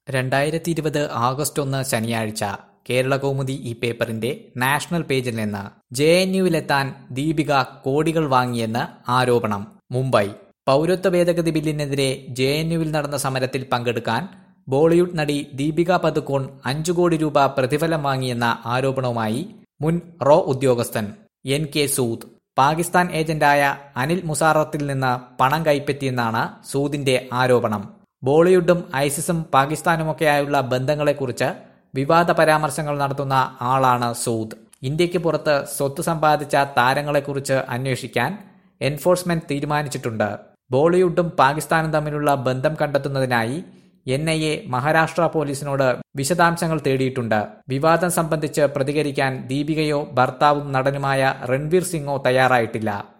രണ്ടായിരത്തി ഇരുപത് ആഗസ്റ്റ് ഒന്ന് ശനിയാഴ്ച കേരളകൗമുദി ഈ പേപ്പറിന്റെ നാഷണൽ പേജിൽ നിന്ന് ജെ എൻ യുവിലെത്താൻ ദീപിക കോടികൾ വാങ്ങിയെന്ന് ആരോപണം മുംബൈ പൗരത്വ ഭേദഗതി ബില്ലിനെതിരെ ജെ എൻ യുവിൽ നടന്ന സമരത്തിൽ പങ്കെടുക്കാൻ ബോളിവുഡ് നടി ദീപിക പതുക്കോൺ അഞ്ചു കോടി രൂപ പ്രതിഫലം വാങ്ങിയെന്ന ആരോപണവുമായി മുൻ റോ ഉദ്യോഗസ്ഥൻ എൻ കെ സൂദ് പാകിസ്ഥാൻ ഏജന്റായ അനിൽ മുസാറത്തിൽ നിന്ന് പണം കൈപ്പറ്റിയെന്നാണ് സൂദിന്റെ ആരോപണം ബോളിവുഡും ഐസിസും പാകിസ്ഥാനുമൊക്കെയായുള്ള ബന്ധങ്ങളെക്കുറിച്ച് വിവാദ പരാമർശങ്ങൾ നടത്തുന്ന ആളാണ് സൂദ് ഇന്ത്യക്ക് പുറത്ത് സ്വത്ത് സമ്പാദിച്ച താരങ്ങളെക്കുറിച്ച് അന്വേഷിക്കാൻ എൻഫോഴ്സ്മെന്റ് തീരുമാനിച്ചിട്ടുണ്ട് ബോളിവുഡും പാകിസ്ഥാനും തമ്മിലുള്ള ബന്ധം കണ്ടെത്തുന്നതിനായി എൻ ഐ എ മഹാരാഷ്ട്ര പോലീസിനോട് വിശദാംശങ്ങൾ തേടിയിട്ടുണ്ട് വിവാദം സംബന്ധിച്ച് പ്രതികരിക്കാൻ ദീപികയോ ഭർത്താവും നടനുമായ രൺവീർ സിംഗോ തയ്യാറായിട്ടില്ല